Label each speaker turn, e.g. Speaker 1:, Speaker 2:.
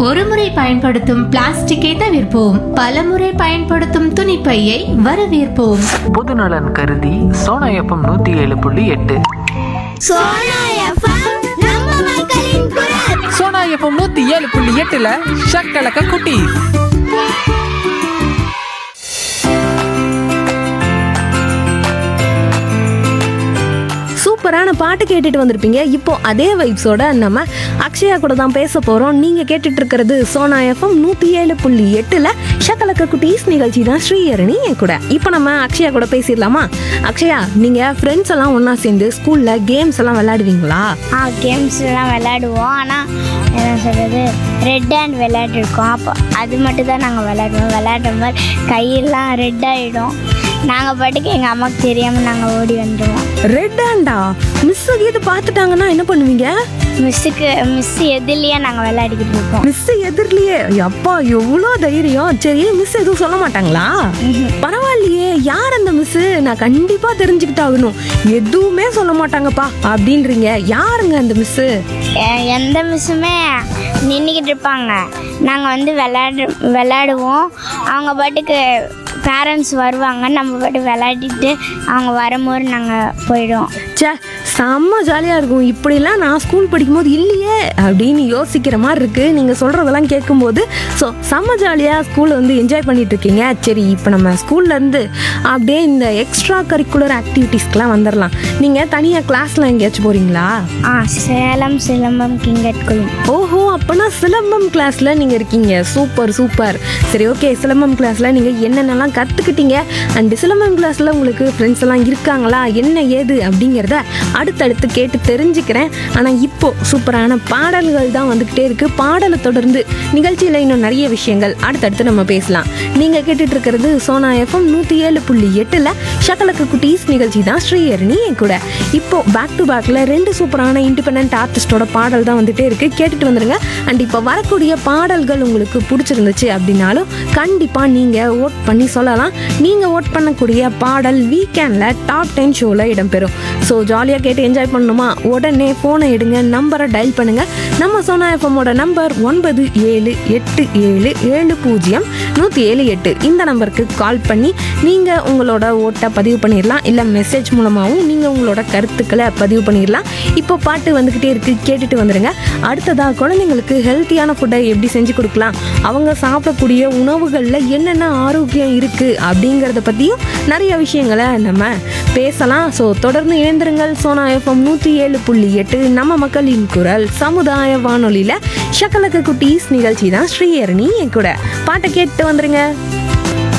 Speaker 1: ஒருமுறை பயன்படுத்தும் பிளாஸ்டிக்கை தவிர்ப்போம் பலமுறை பயன்படுத்தும் துணிப்பையை வரவேற்போம்
Speaker 2: பொதுநலன் கருதி சோனா எஃப்எம் நூற்றி ஏழு புள்ளி எட்டு
Speaker 3: சோனா எஃப்எம் நம்ம மக்களின் குரல்
Speaker 4: சோனா எஃப்எம் நூத்தி ஏழு புள்ளி எட்டுல ஷக்கலக்க குட்டி
Speaker 5: சூப்பரான பாட்டு கேட்டுட்டு வந்திருப்பீங்க இப்போ அதே வைப்ஸோட நம்ம அக்ஷயா கூட தான் பேச போகிறோம் நீங்கள் கேட்டுட்டு இருக்கிறது சோனா எஃப்எம் நூற்றி ஏழு புள்ளி எட்டில் ஷக்கலக்க குட்டீஸ் நிகழ்ச்சி தான் ஸ்ரீஹரணி என் கூட இப்போ நம்ம அக்ஷயா கூட பேசிடலாமா அக்ஷயா நீங்கள் ஃப்ரெண்ட்ஸ் எல்லாம் ஒன்றா சேர்ந்து ஸ்கூலில் கேம்ஸ் எல்லாம் விளையாடுவீங்களா
Speaker 3: ஆ கேம்ஸ்லாம் விளையாடுவோம் ஆனால் என்ன சொல்கிறது ரெட் ஹேண்ட் விளையாடிருக்கோம் அப்போ அது மட்டும் தான் நாங்கள் விளையாடுவோம் விளையாடும் போது கையெல்லாம் ரெட் ஆகிடும் நாங்கள் பாட்டுக்கு எங்கள் அம்மாவுக்கு தெரியாமல் நாங்கள் ஓடி வந்துடுவோம்
Speaker 5: ரெட் ஹேண்டா மிஸ் இது பார்த்துட்டாங்கன்னா என்ன பண்ணுவீங்க
Speaker 3: மிஸ்ஸுக்கு மிஸ் எதிரிலேயே நாங்கள் விளையாடிக்கிட்டு இருப்போம்
Speaker 5: மிஸ் எதிர்லையே அப்பா எவ்வளோ தைரியம் சரி மிஸ் எதுவும் சொல்ல மாட்டாங்களா பரவாயில்லையே யார் அந்த மிஸ் நான் கண்டிப்பா தெரிஞ்சுக்கிட்டாகணும் எதுவுமே சொல்ல மாட்டாங்கப்பா அப்படின்றீங்க யாருங்க அந்த மிஸ்
Speaker 3: எ- எந்த மிஸ்ஸுமே நின்றுக்கிட்டு இருப்பாங்க நாங்கள் வந்து விளையாடு விளையாடுவோம் அவங்க பாட்டுக்கு பேரண்ட்ஸ் வருவாங்க நம்ம பாட்டு விளையாடிட்டு அவங்க வரும்போது நாங்கள் போயிடுவோம்
Speaker 5: ச்சே செம்ம ஜாலியாக இருக்கும் இப்படிலாம் நான் ஸ்கூல் படிக்கும்போது இல்லையே அப்படின்னு யோசிக்கிற மாதிரி இருக்கு நீங்கள் சொல்கிறதெல்லாம் கேட்கும்போது ஸோ செம்ம ஜாலியாக ஸ்கூலில் வந்து என்ஜாய் பண்ணிட்டு இருக்கீங்க சரி இப்போ நம்ம ஸ்கூல்லேருந்து அப்படியே இந்த எக்ஸ்ட்ரா கரிக்குலர் ஆக்டிவிட்டீஸ்க்கெலாம் வந்துடலாம் நீங்கள் தனியாக கிளாஸ்லாம் எங்கேயாச்சும் போகிறீங்களா
Speaker 3: ஆ சேலம் சிலம்பம் கிங்கட் குயின்
Speaker 5: ஓஹோ அப்போனா சிலம்பம் கிளாஸில் நீங்கள் இருக்கீங்க சூப்பர் சூப்பர் சரி ஓகே சிலம்பம் கிளாஸில் நீங்கள் என்னென்னலாம் கற்றுக்கிட்டீங்க அண்ட் சிலம்பம் கிளாஸில் உங்களுக்கு ஃப்ரெண்ட்ஸ் எல்லாம் இருக்காங்களா என்ன ஏது அப்படிங்கிறத அடுத்தடுத்து கேட்டு தெரிஞ்சுக்கிறேன் ஆனால் இப்போ சூப்பரான பாடல்கள் தான் வந்துக்கிட்டே இருக்குது பாடலை தொடர்ந்து நிகழ்ச்சியில் இன்னும் நிறைய விஷயங்கள் அடுத்தடுத்து நம்ம பேசலாம் நீங்கள் கேட்டுட்டு இருக்கிறது சோனா எஃப்எம் நூற்றி ஏழு புள்ளி எட்டில் ஷக்கலக்கு குட்டீஸ் நிகழ்ச்சி தான் ஸ்ரீஹரணி என் கூட இப்போ பேக் டு பேக்கில் ரெண்டு சூப்பரான இண்டிபெண்ட் ஆர்டிஸ்டோட பாடல் தான் வந்துட்டே இருக்கு கேட்டுட்டு வந்துருங்க அண்ட் இப்போ வரக்கூடிய பாடல்கள் உங்களுக்கு பிடிச்சிருந்துச்சு அப்படின்னாலும் கண்டிப்பாக நீங்கள் ஓட் பண்ணி சொல்லலாம் நீங்கள் ஓட் பண்ணக்கூடிய பாடல் வீக்கெண்டில் டாப் டென் ஷோவில் இடம்பெறும் ஸோ ஜாலியாக கேட்டு என்ஜாய் பண்ணணுமா உடனே ஃபோனை எடுங்க நம்பரை டயல் பண்ணுங்க நம்ம சோனா எஃப்எம்மோட நம்பர் ஒன்பது ஏழு எட்டு ஏழு ஏழு பூஜ்ஜியம் நூற்றி ஏழு எட்டு இந்த நம்பருக்கு கால் பண்ணி நீங்கள் உங்களோட ஓட்டை பதிவு பண்ணிடலாம் இல்லை மெசேஜ் மூலமாகவும் நீங்கள் உங்களோட கருத்துக்களை பதிவு பண்ணிடலாம் இப்போ பாட்டு வந்துக்கிட்டே இருக்கு கேட்டுட்டு வந்துடுங்க அடுத்ததாக குழந்தைங்களுக்கு ஹெல்த்தியான ஃபுட்டை எப்படி செஞ்சு கொடுக்கலாம் அவங்க சாப்பிடக்கூடிய உணவுகளில் என்னென்ன ஆரோக்கியம் இருக்குது அப்படிங்கிறத பற்றியும் நிறைய விஷயங்களை நம்ம பேசலாம் ஸோ தொடர்ந்து இணைந்திருங்கள் சோனா எஃப்எம் நூற்றி ஏழு புள்ளி எட்டு நம்ம மக்களின் குரல் சமுதாய வானொலியில் ஷக்கலக்க குட்டீஸ் நிகழ்ச்சி தான் ஸ்ரீஹரணி என் கூட பாட்டை கேட்டு வந்துருங்க